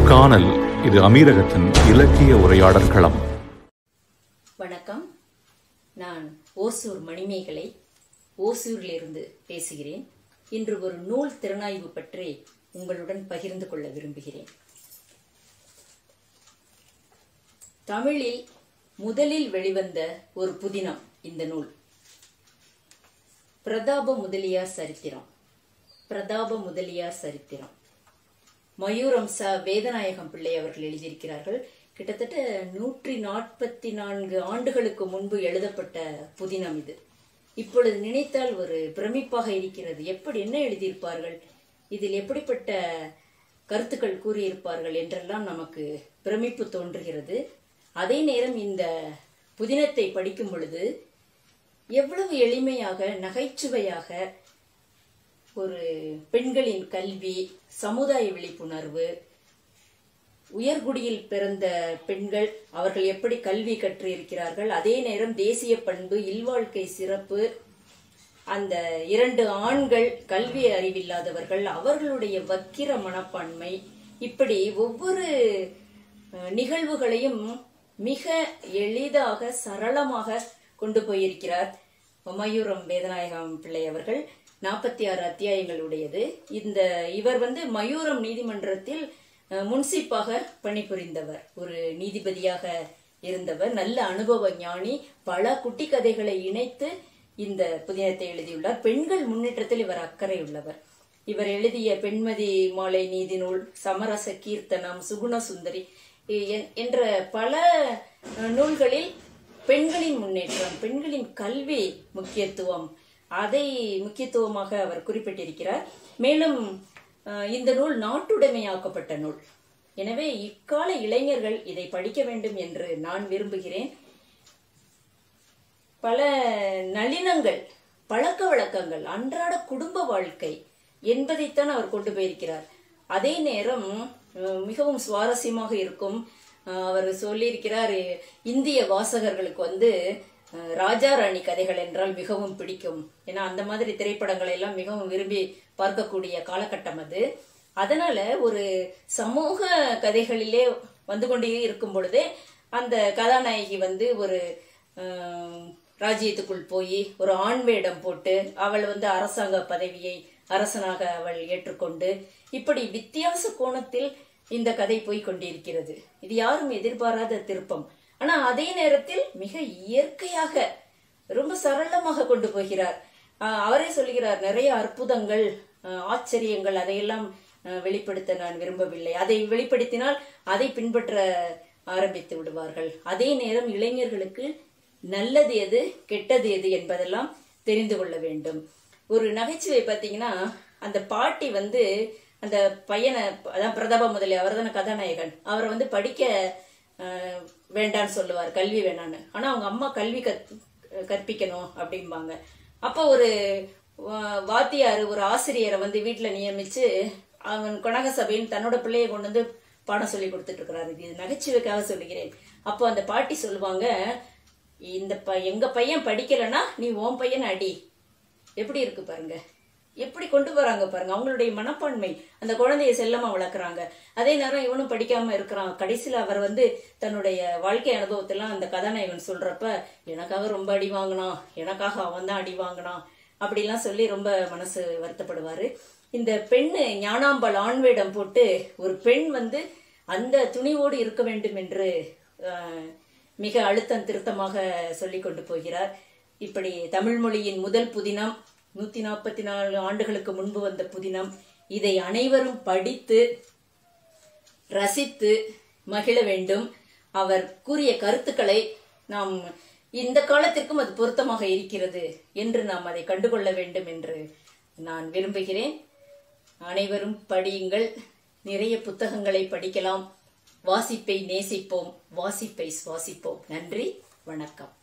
கொடைக்கானல் இது அமீரகத்தின் இலக்கிய உரையாடல் களம் வணக்கம் நான் ஓசூர் மணிமேகலை ஓசூரிலிருந்து பேசுகிறேன் இன்று ஒரு நூல் திறனாய்வு பற்றி உங்களுடன் பகிர்ந்து கொள்ள விரும்புகிறேன் தமிழில் முதலில் வெளிவந்த ஒரு புதினம் இந்த நூல் பிரதாப முதலியார் சரித்திரம் பிரதாப முதலியார் சரித்திரம் மயூரம் ச வேதநாயகம் பிள்ளை அவர்கள் எழுதியிருக்கிறார்கள் கிட்டத்தட்ட நூற்றி நாற்பத்தி நான்கு ஆண்டுகளுக்கு முன்பு எழுதப்பட்ட புதினம் இது இப்பொழுது நினைத்தால் ஒரு பிரமிப்பாக இருக்கிறது எப்படி என்ன எழுதியிருப்பார்கள் இதில் எப்படிப்பட்ட கருத்துக்கள் கூறியிருப்பார்கள் என்றெல்லாம் நமக்கு பிரமிப்பு தோன்றுகிறது அதே நேரம் இந்த புதினத்தை படிக்கும் பொழுது எவ்வளவு எளிமையாக நகைச்சுவையாக ஒரு பெண்களின் கல்வி சமுதாய விழிப்புணர்வு உயர்குடியில் பிறந்த பெண்கள் அவர்கள் எப்படி கல்வி கற்றிருக்கிறார்கள் அதே நேரம் தேசிய பண்பு இல்வாழ்க்கை சிறப்பு அந்த இரண்டு ஆண்கள் கல்வி அறிவில்லாதவர்கள் அவர்களுடைய வக்கிர மனப்பான்மை இப்படி ஒவ்வொரு அஹ், நிகழ்வுகளையும் மிக எளிதாக சரளமாக கொண்டு போயிருக்கிறார் மயூரம் வேதநாயகம் பிள்ளை அவர்கள் நாற்பத்தி ஆறு அத்தியாயங்கள் உடையது இந்த இவர் வந்து மயூரம் நீதிமன்றத்தில் அஹ், முன்சிப்பாக பணிபுரிந்தவர் ஒரு நீதிபதியாக இருந்தவர் நல்ல அனுபவ ஞானி பல குட்டி கதைகளை இணைத்து இந்த புதினத்தை எழுதியுள்ளார் பெண்கள் முன்னேற்றத்தில் இவர் அக்கறை உள்ளவர் இவர் எழுதிய பெண்மதி மாலை நீதி நூல் சமரச கீர்த்தனம் சுகுண சுந்தரி எ- என்ற பல அஹ், நூல்களில் பெண்களின் முன்னேற்றம் பெண்களின் கல்வி முக்கியத்துவம் அதை முக்கியத்துவமாக அவர் குறிப்பிட்டிருக்கிறார் மேலும் அஹ், இந்த நூல் நாட்டுடைமையாக்கப்பட்ட நூல் எனவே இக்கால இளைஞர்கள் இதை படிக்க வேண்டும் என்று நான் விரும்புகிறேன் பல நளினங்கள் பழக்க வழக்கங்கள் அன்றாட குடும்ப வாழ்க்கை என்பதைத்தான் அவர் கொண்டு போயிருக்கிறார் அதே நேரம் அஹ், மிகவும் சுவாரஸ்யமாக இருக்கும் அஹ், அவர் சொல்லியிருக்கிறார் இந்திய வாசகர்களுக்கு வந்து அஹ், ராஜா ராணி கதைகள் என்றால் மிகவும் பிடிக்கும் ஏன்னா அந்த மாதிரி திரைப்படங்களை எல்லாம் மிகவும் விரும்பி பார்க்கக்கூடிய காலகட்டம் அது அதனால ஒரு சமூக கதைகளிலே வந்து கொண்டே இருக்கும் பொழுதே அந்த கதாநாயகி வந்து ஒரு ஆஹ், ராஜ்யத்துக்குள் போய் ஒரு ஆண் வேடம் போட்டு அவள் வந்து அரசாங்க பதவியை அரசனாக அவள் ஏற்றுக்கொண்டு இப்படி வித்தியாச கோணத்தில் இந்த கதை போய் கொண்டிருக்கிறது இது யாரும் எதிர்பாராத திருப்பம் ஆனா அதே நேரத்தில் மிக இயற்கையாக ரொம்ப சரளமாக கொண்டு போகிறார் ஆஹ் அவரே சொல்லுகிறார் நிறைய அற்புதங்கள் ஆஹ் ஆச்சரியங்கள் அதையெல்லாம் ஆஹ் வெளிப்படுத்த நான் விரும்பவில்லை அதை வெளிப்படுத்தினால் அதை பின்பற்ற ஆரம்பித்து விடுவார்கள் அதே நேரம் இளைஞர்களுக்கு நல்லது எது கெட்டது எது என்பதெல்லாம் தெரிந்து கொள்ள வேண்டும் ஒரு நகைச்சுவை பார்த்தீங்கன்னா அந்த பாட்டி வந்து அந்த பையனை அதான் பிரதாப முதலி அவர் தானே கதாநாயகன் அவரை வந்து படிக்க ஆஹ், வேண்டான்னு சொல்லுவார் கல்வி வேணான்னு ஆனா அவங்க அம்மா கல்வி கத் கற்பிக்கணும் அப்படிம்பாங்க அப்போ ஒரு வா- வாத்தியார் ஒரு ஆசிரியரை வந்து வீட்டில் நியமிச்சு அவன் கனக சபையின் தன்னோட பிள்ளையை கொண்டு வந்து பாடம் சொல்லி கொடுத்துட்டு இருக்கிறாரு இது நகைச்சுவைக்காக சொல்லுகிறேன் அப்போ அந்த பாட்டி சொல்லுவாங்க இந்த ப எங்க பையன் படிக்கலைன்னா நீ உன் பையனை அடி எப்படி இருக்கு பாருங்க எப்படி கொண்டு வராங்க பாருங்க அவங்களுடைய மனப்பான்மை அந்த குழந்தைய செல்லமா வளர்க்குறாங்க அதே நேரம் இவனும் படிக்காம இருக்கிறான் கடைசியில அவர் வந்து தன்னுடைய வாழ்க்கை அனுபவத்தெல்லாம் அந்த கதாநாயகன் சொல்றப்ப எனக்காக ரொம்ப அடி வாங்கினான் எனக்காக அவன் தான் அடி வாங்கினான் அப்படிலாம் சொல்லி ரொம்ப மனசு வருத்தப்படுவாரு இந்த பெண்ணு ஞானாம்பாள் ஆண் வேடம் போட்டு ஒரு பெண் வந்து அந்த துணிவோடு இருக்க வேண்டும் என்று ஆஹ், மிக அழுத்தம் திருத்தமாக சொல்லிக் கொண்டு போகிறார் இப்படி தமிழ் மொழியின் முதல் புதினம் நூத்தி நாற்பத்தி நாலு ஆண்டுகளுக்கு முன்பு வந்த புதினம் இதை அனைவரும் படித்து ரசித்து மகிழ வேண்டும் அவர் கூறிய கருத்துக்களை நாம் இந்த காலத்திற்கும் அது பொருத்தமாக இருக்கிறது என்று நாம் அதை கண்டுகொள்ள வேண்டும் என்று நான் விரும்புகிறேன் அனைவரும் படியுங்கள் நிறைய புத்தகங்களை படிக்கலாம் வாசிப்பை நேசிப்போம் வாசிப்பை சுவாசிப்போம் நன்றி வணக்கம்